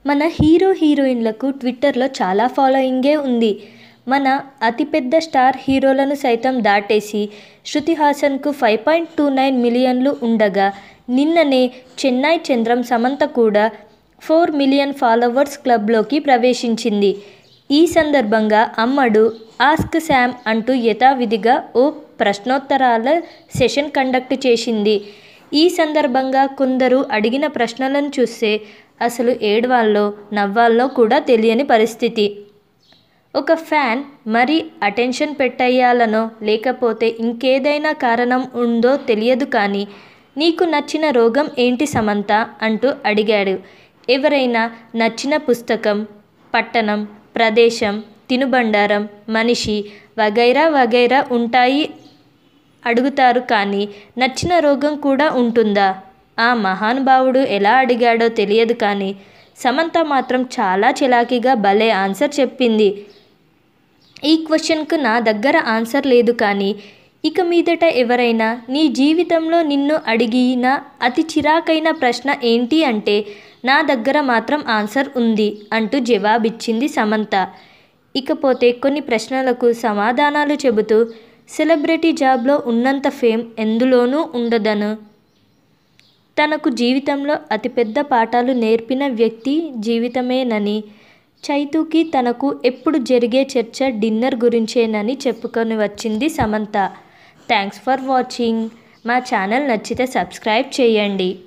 మన హీరో హీరోయిన్లకు ట్విట్టర్లో చాలా ఫాలోయింగే ఉంది మన అతిపెద్ద స్టార్ హీరోలను సైతం దాటేసి శృతి హాసన్కు ఫైవ్ పాయింట్ టూ నైన్ మిలియన్లు ఉండగా నిన్ననే చెన్నై చంద్రం సమంత కూడా ఫోర్ మిలియన్ ఫాలోవర్స్ క్లబ్లోకి ప్రవేశించింది ఈ సందర్భంగా అమ్మడు ఆస్క్ శామ్ అంటూ యథావిధిగా ఓ ప్రశ్నోత్తరాల సెషన్ కండక్ట్ చేసింది ఈ సందర్భంగా కొందరు అడిగిన ప్రశ్నలను చూస్తే అసలు ఏడవాళ్ళో నవ్వాళ్ళో కూడా తెలియని పరిస్థితి ఒక ఫ్యాన్ మరి అటెన్షన్ పెట్టేయాలనో లేకపోతే ఇంకేదైనా కారణం ఉందో తెలియదు కానీ నీకు నచ్చిన రోగం ఏంటి సమంత అంటూ అడిగాడు ఎవరైనా నచ్చిన పుస్తకం పట్టణం ప్రదేశం తినుబండారం మనిషి వగైరా వగైరా ఉంటాయి అడుగుతారు కానీ నచ్చిన రోగం కూడా ఉంటుందా ఆ మహానుభావుడు ఎలా అడిగాడో తెలియదు కానీ సమంత మాత్రం చాలా చిలాకీగా భలే ఆన్సర్ చెప్పింది ఈ క్వశ్చన్కు నా దగ్గర ఆన్సర్ లేదు కానీ ఇక మీదట ఎవరైనా నీ జీవితంలో నిన్ను అడిగిన అతి చిరాకైన ప్రశ్న ఏంటి అంటే నా దగ్గర మాత్రం ఆన్సర్ ఉంది అంటూ జవాబిచ్చింది సమంత ఇకపోతే కొన్ని ప్రశ్నలకు సమాధానాలు చెబుతూ సెలబ్రిటీ జాబ్లో ఉన్నంత ఫేమ్ ఎందులోనూ ఉండదను తనకు జీవితంలో అతిపెద్ద పాఠాలు నేర్పిన వ్యక్తి జీవితమేనని చైతూకి తనకు ఎప్పుడు జరిగే చర్చ డిన్నర్ గురించేనని చెప్పుకొని వచ్చింది సమంత థ్యాంక్స్ ఫర్ వాచింగ్ మా ఛానల్ నచ్చితే సబ్స్క్రైబ్ చేయండి